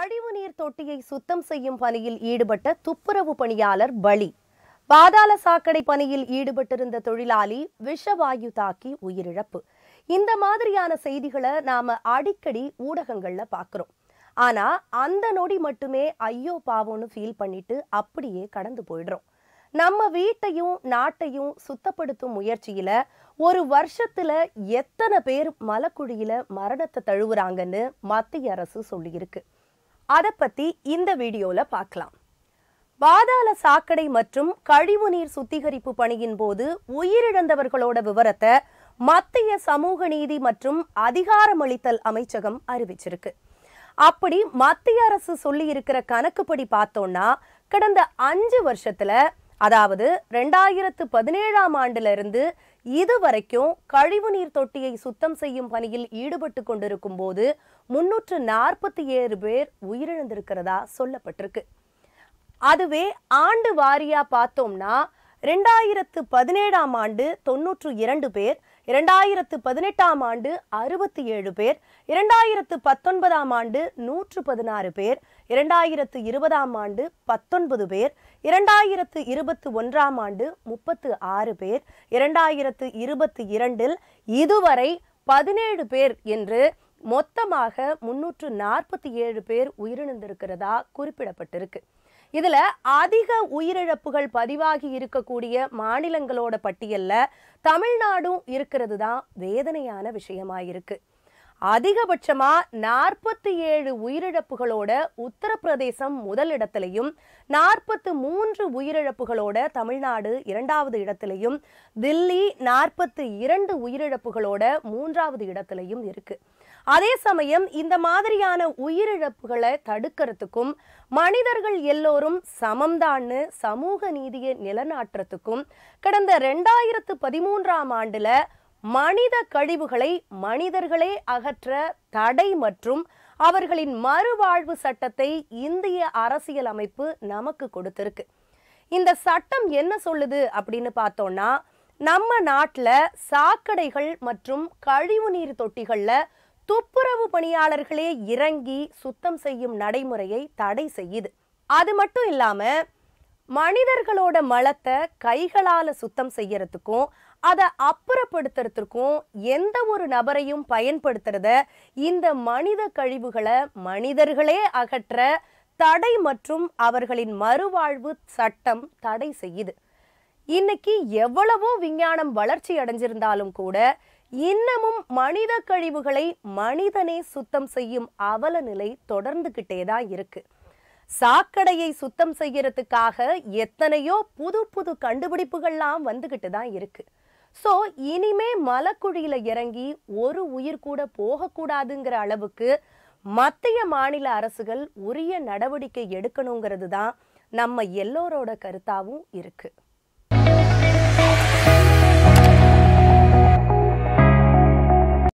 கழிவுநீர் தொட்டியை சுத்தம் செய்யும் பணியில் ஈடுபட்ட துப்புரவு பணியாளர் பலி பாதாள சாக்கடை பணியில் ஈடுபட்டிருந்த தொழிலாளி விஷவாயு தாக்கி உயிரிழப்பு இந்த மாதிரியான செய்திகளை நாம அடிக்கடி ஊடகங்கள்ல பார்க்கிறோம் ஆனா அந்த நொடி மட்டுமே ஐயோ பாவம்னு ஃபீல் பண்ணிட்டு அப்படியே கடந்து போயிடுறோம் நம்ம வீட்டையும் நாட்டையும் சுத்தப்படுத்தும் முயற்சியில ஒரு வருஷத்துல எத்தனை பேர் மலக்குழியில மரணத்தை தழுவுறாங்கன்னு மத்திய அரசு சொல்லியிருக்கு அதை பத்தி இந்த வீடியோல பார்க்கலாம் பாதாள சாக்கடை மற்றும் கழிவுநீர் சுத்திகரிப்பு பணியின் போது உயிரிழந்தவர்களோட விவரத்தை மத்திய சமூக நீதி மற்றும் அதிகாரமளித்தல் அமைச்சகம் அறிவிச்சிருக்கு அப்படி மத்திய அரசு சொல்லி இருக்கிற கணக்குப்படி பார்த்தோம்னா கடந்த அஞ்சு வருஷத்துல அதாவது ரெண்டாயிரத்து பதினேழாம் ஆண்டுல இருந்து இதுவரைக்கும் கழிவுநீர் தொட்டியை சுத்தம் செய்யும் பணியில் ஈடுபட்டு கொண்டிருக்கும் போது முன்னூற்று நாற்பத்தி ஏழு பேர் உயிரிழந்திருக்கிறதா சொல்லப்பட்டிருக்கு அதுவே ஆண்டு வாரியா பார்த்தோம்னா ரெண்டாயிரத்து பதினேழாம் ஆண்டு தொன்னூற்று இரண்டு பேர் இரண்டாயிரத்து பதினெட்டாம் ஆண்டு அறுபத்தி ஏழு பேர் இரண்டாயிரத்து பத்தொன்பதாம் ஆண்டு நூற்று பதினாறு பேர் இரண்டாயிரத்து இருபதாம் ஆண்டு பத்தொன்பது பேர் இரண்டாயிரத்து இருபத்து ஒன்றாம் ஆண்டு முப்பத்து ஆறு பேர் இரண்டாயிரத்து இருபத்தி இரண்டில் இதுவரை பதினேழு பேர் என்று மொத்தமாக முன்னூற்று நாற்பத்தி ஏழு பேர் உயிரிழந்திருக்கிறதா குறிப்பிடப்பட்டிருக்கு இதுல அதிக உயிரிழப்புகள் பதிவாகி இருக்கக்கூடிய மாநிலங்களோட பட்டியல்ல தமிழ்நாடும் இருக்கிறது தான் வேதனையான விஷயமாயிருக்கு அதிகபட்சமா நாற்பத்தி ஏழு உயிரிழப்புகளோட உத்தரப்பிரதேசம் முதலிடத்திலையும் நாற்பத்து மூன்று உயிரிழப்புகளோட தமிழ்நாடு இரண்டாவது இடத்திலையும் தில்லி நாற்பத்து இரண்டு உயிரிழப்புகளோட மூன்றாவது இடத்திலையும் இருக்கு அதே சமயம் இந்த மாதிரியான உயிரிழப்புகளை தடுக்கிறதுக்கும் மனிதர்கள் எல்லோரும் சமம்தான்னு சமூக நீதியை நிலநாட்டுறதுக்கும் கடந்த ரெண்டாயிரத்து பதிமூன்றாம் ஆண்டுல மனித கழிவுகளை மனிதர்களே அகற்ற தடை மற்றும் அவர்களின் மறுவாழ்வு சட்டத்தை இந்திய அரசியல் அமைப்பு நமக்கு கொடுத்திருக்கு இந்த சட்டம் என்ன சொல்லுது அப்படின்னு பார்த்தோம்னா நம்ம நாட்டில் சாக்கடைகள் மற்றும் கழிவுநீர் தொட்டிகளில் துப்புரவு பணியாளர்களே இறங்கி சுத்தம் செய்யும் நடைமுறையை தடை செய்யுது அது மட்டும் இல்லாம மனிதர்களோட மலத்தை கைகளால சுத்தம் செய்யறதுக்கும் அதை அப்புறப்படுத்துறதுக்கும் எந்த ஒரு நபரையும் பயன்படுத்துறத இந்த மனித கழிவுகளை மனிதர்களே அகற்ற தடை மற்றும் அவர்களின் மறுவாழ்வு சட்டம் தடை செய்யுது இன்னைக்கு எவ்வளவோ விஞ்ஞானம் வளர்ச்சி அடைஞ்சிருந்தாலும் கூட இன்னமும் மனித கழிவுகளை மனிதனே சுத்தம் செய்யும் அவல நிலை தொடர்ந்துகிட்டே தான் இருக்கு சாக்கடையை சுத்தம் செய்யறதுக்காக எத்தனையோ புது புது கண்டுபிடிப்புகள்லாம் வந்துகிட்டு தான் இருக்கு ஸோ இனிமே மலக்குழியில இறங்கி ஒரு உயிர் கூட போகக்கூடாதுங்கிற அளவுக்கு மத்திய மாநில அரசுகள் உரிய நடவடிக்கை எடுக்கணுங்கிறது தான் நம்ம எல்லோரோட கருத்தாவும் இருக்கு